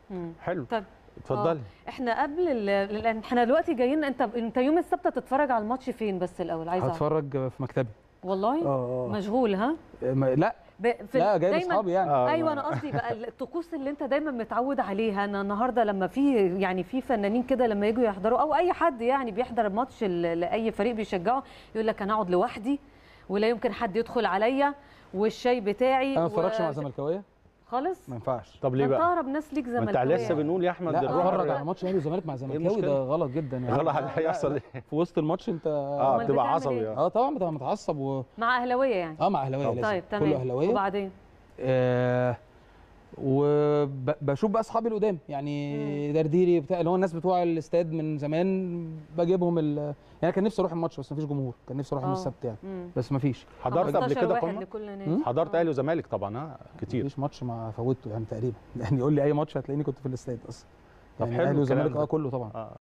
مم. حلو طب اتفضلي احنا قبل ال- لان احنا دلوقتي جايين انت انت يوم السبت تتفرج على الماتش فين بس الاول عايزه أعرف. هتفرج في مكتبي والله اه مشغول ها اه ما- لا ب... في لا جايب دايماً- اصحابي يعني آه، ايوه ما- انا قصدي بقى الطقوس اللي انت دايما متعود عليها انا النهارده لما في يعني في فنانين كده لما يجوا يحضروا او اي حد يعني بيحضر ماتش ل- لاي فريق بيشجعه يقول لك انا اقعد لوحدي ولا يمكن حد يدخل عليا والشاي بتاعي انا ما اتفرجش و- مع زملكاويه خالص ما ينفعش طب ليه انت بقى؟ اقرب ناس ليك ما انت زملكاويه لسه بنقول يا احمد لا الروح اتفرج الر- على ماتش اهلي وزمالك مع زملكاوي المشكلة؟ ده غلط جدا يعني غلط هيحصل ايه؟ في وسط الماتش انت اه أمال بتبقى بتعمل عصبي إيه؟ آه. اه طبعا بتبقى متعصب و... مع اهلاويه يعني اه مع اهلاويه لازم طيب تمام كله اهلاويه وبعدين آه وبشوف بقى اصحابي اللي قدام يعني درديري بتاع اللي هو الناس بتوع الاستاد من زمان بجيبهم ال... يعني كان نفسي اروح الماتش بس مفيش جمهور كان نفسي اروح يوم آه. السبت يعني مم. بس مفيش حضرت قبل 15 كده واحد قمه؟ لكل نادي مم؟ حضرت آه. اهلي وزمالك طبعا ها كتير مفيش ماتش ما فوتته يعني تقريبا يعني يقول لي اي ماتش هتلاقيني كنت في الاستاد اصلا طب يعني حلو اهلي الكلام وزمالك ده. اه كله طبعا آه.